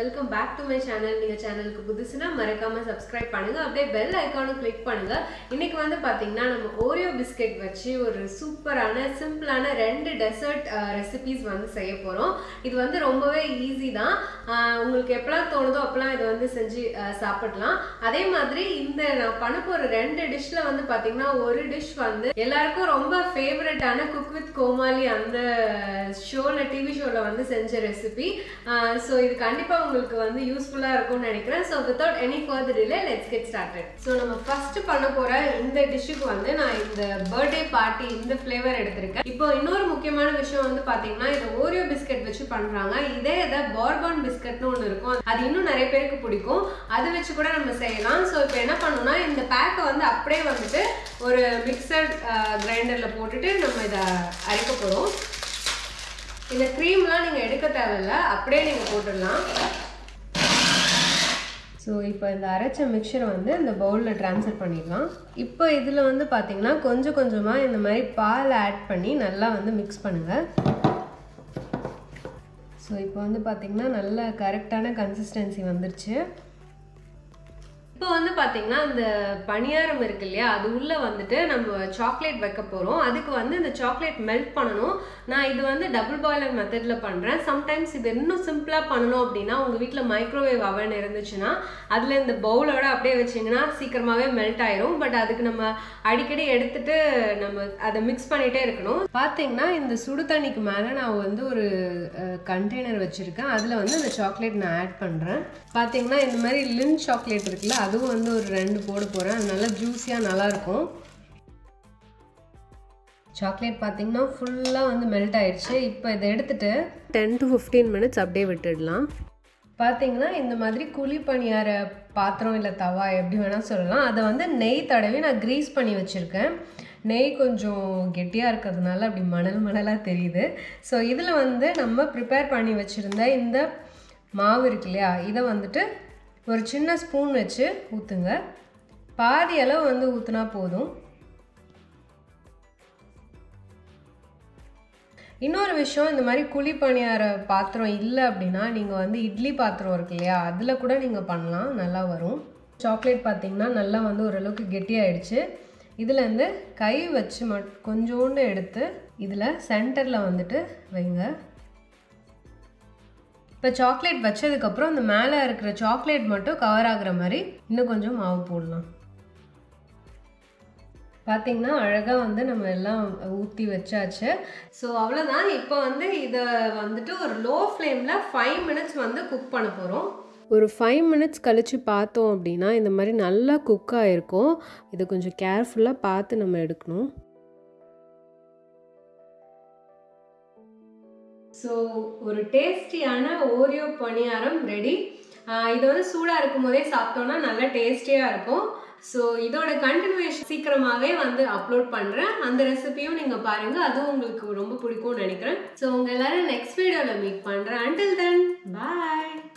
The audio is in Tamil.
welcome back to my channel நீங்கள் சேனலுக்கு புதுசுனா மறக்காம சப்ஸ்கிரைப் பண்ணுங்க அப்படியே பெல் ஐக்கானும் கிளிக் பண்ணுங்க இன்னைக்கு வந்து பார்த்தீங்கன்னா நம்ம ஓரியோ பிஸ்கெட் வச்சு ஒரு சூப்பரான சிம்பிளான ரெண்டு டெசர்ட் ரெசிபீஸ் வந்து செய்ய போகிறோம் இது வந்து ரொம்பவே ஈஸி தான் ஆஹ் உங்களுக்கு எப்பலாம் தோணுதோ அப்பலாம் இதை வந்து செஞ்சு ஆஹ் சாப்பிடலாம் அதே மாதிரி இந்த நான் பண்ண போகிற ரெண்டு டிஷ்ல வந்து பார்த்தீங்கன்னா ஒரு டிஷ் வந்து எல்லாருக்கும் ரொம்ப ஃபேவரட்டான குக் வித் கோமாளி அந்த ஷோவில் டிவி ஷோவில் வந்து செஞ்ச ரெசிபி ஸோ இது கண்டிப்பாக உங்களுக்கு வந்து யூஸ்ஃபுல்லாக இருக்கும்னு நினைக்கிறேன் so without any further delay let's get started so நம்ம ஃபர்ஸ்ட் பண்ண போகிற இந்த டிஷ்ஷுக்கு வந்து நான் இந்த பர்த்டே பார்ட்டி இந்த ஃப்ளேவர் எடுத்திருக்கேன் இப்போ இன்னொரு முக்கியமான விஷயம் வந்து பார்த்தீங்கன்னா இது ஓரியோ பிஸ்கட் வச்சு பண்ணுறாங்க இதே இதை பார்பான் பிஸ்கட்னு ஒன்று இருக்கும் அது இன்னும் நிறைய பேருக்கு பிடிக்கும் அதை வச்சு கூட நம்ம செய்யலாம் ஸோ இப்போ என்ன பண்ணணும்னா இந்த பேக்கை வந்து அப்படியே வந்துட்டு ஒரு மிக்சர் கிரைண்டரில் போட்டுட்டு நம்ம இதை அரைக்க போகிறோம் இந்த க்ரீம்லாம் நீங்கள் எடுக்க தேவையில்ல அப்படியே நீங்கள் போட்டுடலாம் ஸோ இப்போ இந்த அரைச்ச மிக்சரை வந்து இந்த பவுலில் ட்ரான்ஸ்ஃபர் பண்ணிடலாம் இப்போ இதில் வந்து பார்த்தீங்கன்னா கொஞ்சம் கொஞ்சமாக இந்த மாதிரி பால் ஆட் பண்ணி நல்லா வந்து மிக்ஸ் பண்ணுங்கள் ஸோ இப்போ வந்து பார்த்தீங்கன்னா நல்ல கரெக்டான கன்சிஸ்டன்சி வந்துருச்சு இப்போ வந்து பார்த்தீங்கன்னா அந்த பணியாரம் இருக்கு இல்லையா அது உள்ளே வந்துட்டு நம்ம சாக்லேட் வைக்க போகிறோம் அதுக்கு வந்து இந்த சாக்லேட் மெல்ட் பண்ணணும் நான் இது வந்து டபுள் பாய்லர் மெத்தடில் பண்ணுறேன் சம்டைம்ஸ் இது இன்னும் சிம்பிளாக பண்ணணும் அப்படின்னா உங்கள் வீட்டில் மைக்ரோவேவ் அவன் இருந்துச்சுன்னா அதில் இந்த பவுலோட அப்படியே வச்சிங்கன்னா சீக்கிரமாகவே மெல்ட் ஆயிரும் பட் அதுக்கு நம்ம அடிக்கடி எடுத்துட்டு நம்ம அதை மிக்ஸ் பண்ணிகிட்டே இருக்கணும் பார்த்தீங்கன்னா இந்த சுடு தண்ணிக்கு மேலே நான் வந்து ஒரு கண்டெய்னர் வச்சுருக்கேன் அதில் வந்து இந்த சாக்லேட் நான் ஆட் பண்ணுறேன் பார்த்தீங்கன்னா இந்த மாதிரி லின் சாக்லேட் இருக்குல்ல அதுவும் வந்து ஒரு ரெண்டு போட போகிறேன் அது நல்லா ஜூஸியாக நல்லாயிருக்கும் சாக்லேட் பார்த்தீங்கன்னா ஃபுல்லாக வந்து மெல்ட் ஆயிடுச்சு இப்போ இதை எடுத்துட்டு டென் டு ஃபிஃப்டீன் மினிட்ஸ் அப்படியே விட்டுடலாம் பார்த்தீங்கன்னா இந்த மாதிரி குழி பணியார பாத்திரம் இல்லை தவா எப்படி வேணால் சொல்லலாம் அதை வந்து நெய் தடவி நான் க்ரீஸ் பண்ணி வச்சுருக்கேன் நெய் கொஞ்சம் கெட்டியாக இருக்கிறதுனால அப்படி மணல் மணலாக தெரியுது ஸோ இதில் வந்து நம்ம ப்ரிப்பேர் பண்ணி வச்சுருந்த இந்த மாவு இருக்கு இல்லையா இதை வந்துட்டு ஒரு சின்ன ஸ்பூன் வச்சு ஊற்றுங்க பாதி அளவு வந்து ஊற்றுனா போதும் இன்னொரு விஷயம் இந்த மாதிரி குழி பணியார பாத்திரம் இல்லை அப்படின்னா நீங்கள் வந்து இட்லி பாத்திரம் இருக்கு இல்லையா அதில் கூட நீங்கள் பண்ணலாம் நல்லா வரும் சாக்லேட் பார்த்தீங்கன்னா நல்லா வந்து ஓரளவுக்கு கெட்டியாயிடுச்சு இதுலேருந்து கை வச்சு மட் கொஞ்சோண்டு எடுத்து இதில் சென்டரில் வந்துட்டு வைங்க இப்போ சாக்லேட் வச்சதுக்கப்புறம் இந்த மேலே இருக்கிற சாக்லேட் மட்டும் கவர் ஆகுற மாதிரி இன்னும் கொஞ்சம் மாவு போடலாம் பார்த்தீங்கன்னா அழகாக வந்து நம்ம எல்லாம் ஊற்றி வச்சாச்சு ஸோ அவ்வளோதான் இப்போ வந்து இதை வந்துட்டு ஒரு லோ ஃப்ளேமில் ஃபைவ் மினிட்ஸ் வந்து குக் பண்ண போகிறோம் ஒரு ஃபைவ் மினிட்ஸ் கழித்து பார்த்தோம் அப்படின்னா இந்த மாதிரி நல்லா குக் ஆகிருக்கும் இதை கொஞ்சம் கேர்ஃபுல்லாக பார்த்து நம்ம எடுக்கணும் ஸோ ஒரு டேஸ்டியான ஓரியோ பணியாரம் ரெடி இது வந்து சூடாக இருக்கும் போதே சாப்பிட்டோன்னா நல்லா டேஸ்டியாக இருக்கும் ஸோ இதோட கண்டினியூஷன் சீக்கிரமாகவே வந்து அப்லோட் பண்ணுறேன் அந்த ரெசிபியும் நீங்கள் பாருங்கள் அதுவும் உங்களுக்கு ரொம்ப பிடிக்கும்னு நினைக்கிறேன் ஸோ உங்கள் எல்லாரும் நெக்ஸ்ட் வீடியோவில் மீட் பண்ணுறேன் அண்டில் தென் பாய்